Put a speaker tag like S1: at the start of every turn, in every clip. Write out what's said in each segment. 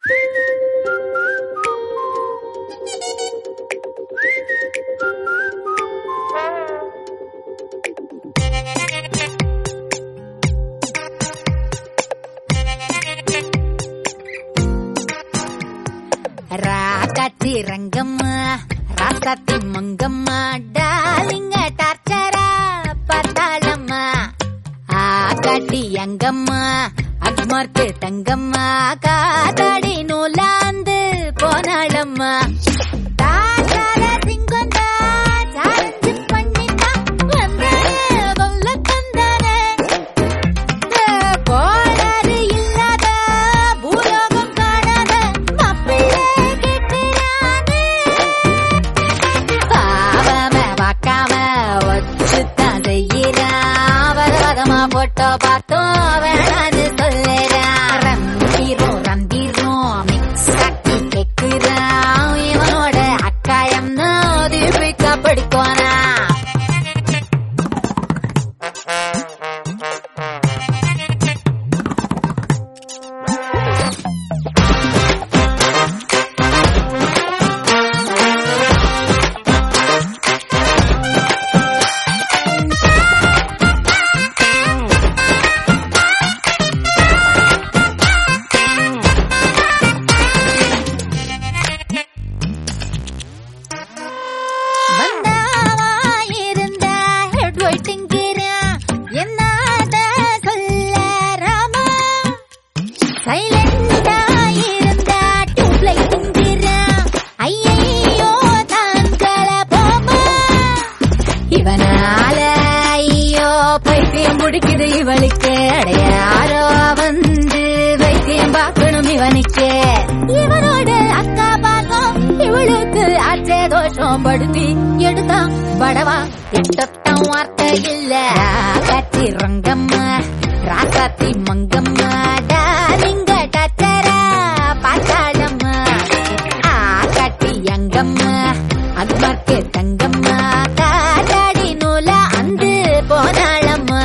S1: రాకాచి రంగమ్మ రాసాతి మంగమ్మ డాలింగ టార్చరా పతాళమ్మ ఆకాటి యంగమ్మ அக்மார்க்கு தங்கம்மா காதாடி நூலாந்து போனாளம்மா தாத்தால சிங்கந்தா சாரஞ்சு பண்ணிட்டா வந்தானே வல்ல தந்தானே கோளாறு இல்லாத பூலோகம் காணாத மாப்பிள்ளை கேட்கிறானே பாவம பார்க்காம வச்சுத்தான் செய்யறான் வரவகமா போட்டோ பார்த்தோம் வேணான்னு சொல்லுறான் ரம்பீரும் ரம்பீரும் மிக்ஸ் ஆக்கி கேட்கிறான் இவனோட அக்காயம்னு தீபிகா படிக்கோனா வந்தாவா இருந்தா ஹெட் வெயிட்டிங்கிறான் என்னத சொல்ல ராமா சைலண்டா இருந்தா டியூப் லைட்டுங்கிறான் ஐயையோ தான்கள போமா இவனால ஐயோ பைத்தியம் முடிக்குது இவளுக்கு அடையாரோ வந்து வைத்தியம் பார்க்கணும் இவனுக்கு இவனோட அக்கா பாக்கம் இவளுக்கு ஆச்சே தோஷம் படுத்தி எடுத்தான் படவா திட்டத்தான் வார்த்தை இல்ல கச்சி ரங்கம்மா ராசாத்தி மங்கம்மா டாலிங்க டச்சரா பாத்தாளம்மா ஆ கட்டி அங்கம்மா அக்மார்க்கு தங்கம்மா காதாடி நூல அந்து போனாளம்மா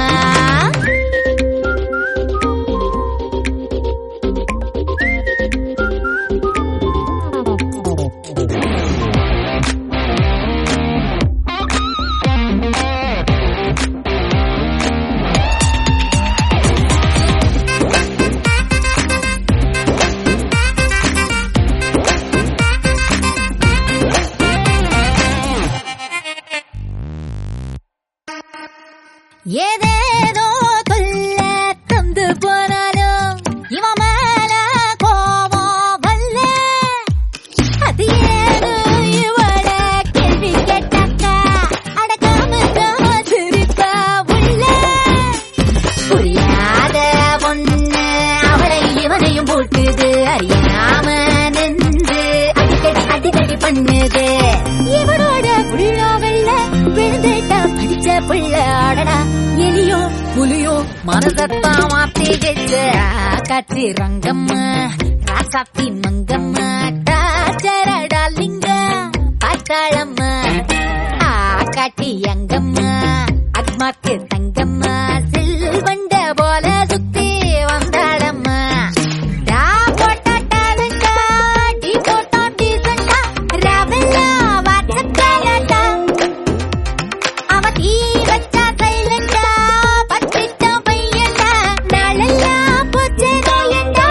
S1: ஏதேதோ தொல்ல தந்து போனாலும் இவன் மேல கோவம் வல்ல அது ஏதோ இவள கேள்வி கேட்டாக்கா அடக்காம தான் சிரிப்பா உள்ள புரியாத பொண்ணு அவளை இவனையும் போட்டுது அறியாம நின்று அடிக்கடி அடிக்கடி பண்ணுது இவனோட புள்ள வெள்ள விழுந்துட்டா படிச்ச புள்ள அடடா எலியோ புலியோ மனதத்தான் மாத்திடுச்சு காட்சி ரங்கம்மா ராசாத்தி மங்கம்மா டாச்சரடா லிங்க பாத்தாளம்மா ஆ காட்டி அங்கம்மா அக்மாக்கு தங்கம்மா சில்வண்ட போல சுத்தி வந்தாளம்மா டா போட்டா டாலுண்டா, டீ போட்டா டீசண்டா, ரவெல்லா வாட்டக்காலண்டா. அவ தீ வச்சா சைலண்டா, பத்திட்ட பையன்டா, நாளெல்லாம் பூச்சை கையண்டா.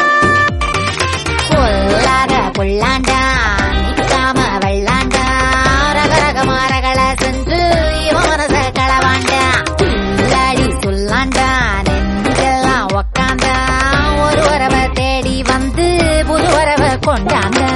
S1: பொல்லாத புள்ளாண்டா, நிக்காம வெள்ளாண்டா, ரகரகமா ரகள சென்று இவன் மனச களவாண்டா. கில்லாடி சொல்லாண்டா, நெஞ்செல்லாம் உக்காந்தா, ஒரு வரவ தேடி வந்து புது வரவ கொண்டாந்தா